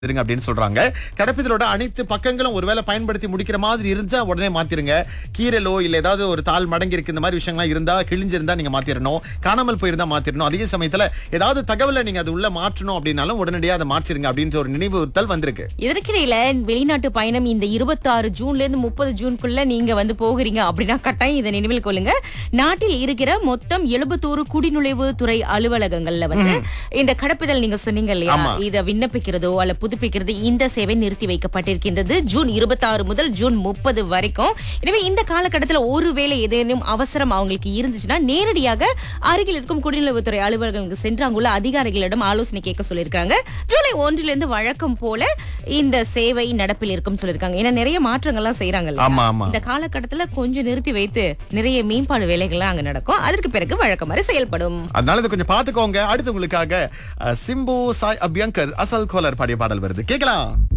இருங்க அப்படின்னு சொல்றாங்க கடப்பிதழோட அனைத்து பக்கங்களும் ஒருவேளை பயன்படுத்தி முடிக்கிற மாதிரி இருந்தா உடனே மாத்திருங்க கீரலோ இல்ல ஏதாவது ஒரு தாள் மடங்கி இருக்கு இந்த மாதிரி விஷயங்கள்லாம் இருந்தா கிழிஞ்சிருந்தா நீங்க மாத்திரணும் காணாமல் போயிருந்தா மாத்திரணும் அதே சமயத்துல ஏதாவது தகவலை நீங்க அது உள்ள மாற்றணும் அப்படின்னாலும் உடனடியா அதை மாற்றிருங்க அப்படின்ற ஒரு நினைவுறுத்தல் வந்திருக்கு இதற்கிடையில வெளிநாட்டு பயணம் இந்த 26 ஜூன்ல இருந்து முப்பது ஜூன்குள்ள நீங்க வந்து போகிறீங்க அப்படின்னா கட்டாயம் இதை நினைவில் கொள்ளுங்க நாட்டில் இருக்கிற மொத்தம் எழுபத்தோரு குடிநுழைவு துறை அலுவலகங்கள்ல வந்து இந்த கடப்பிதழ் நீங்க சொன்னீங்க இல்லையா ஆமா. இத விண்ணப்பிக்கிறதோ அல்ல புதுப்பிக்கிறது இந்த சேவை நிறுத்தி வைக்கப்பட்டிருக்கின்றது ஜூன் 26 முதல் ஜூன் முப்பது வரைக்கும் எனவே இந்த காலகட்டத்தில் ஒருவேளை ஏதேனும் அவசரம் அவங்களுக்கு இருந்துச்சுன்னா நேரடியாக அருகில் இருக்கும் குடிநுழைவுத்துறை அலுவலகங்களுக்கு சென்று அங்குள்ள அதிகாரிகளிடம் ஆலோசனை கேட்க சொல்லியிருக்காங்க ஜூலை ஒன்றிலிருந்து வழக்கம் போல இந்த சேவை நடப்பில் இருக்கும் சொல்லியிருக்காங்க ஏன்னா நிறைய மாற்றங்கள்லாம் செய்யறாங்க ஆமா, ஆமா. இந்த காலகட்டத்துல கொஞ்சம் நிறுத்தி வைத்து நிறைய மேம்பாடு வேலைகள்லாம் அங்க நடக்கும் அதற்கு பிறகு வழக்கம் மாதிரி செயல்படும் அதனால இதை கொஞ்சம் பாத்துக்கோங்க அடுத்து உங்களுக்காக அஹ், சிம்பு சாய் அபியங்கர் அசல் கோலர் பாடிய பாடல் வருது கேக்கலாம்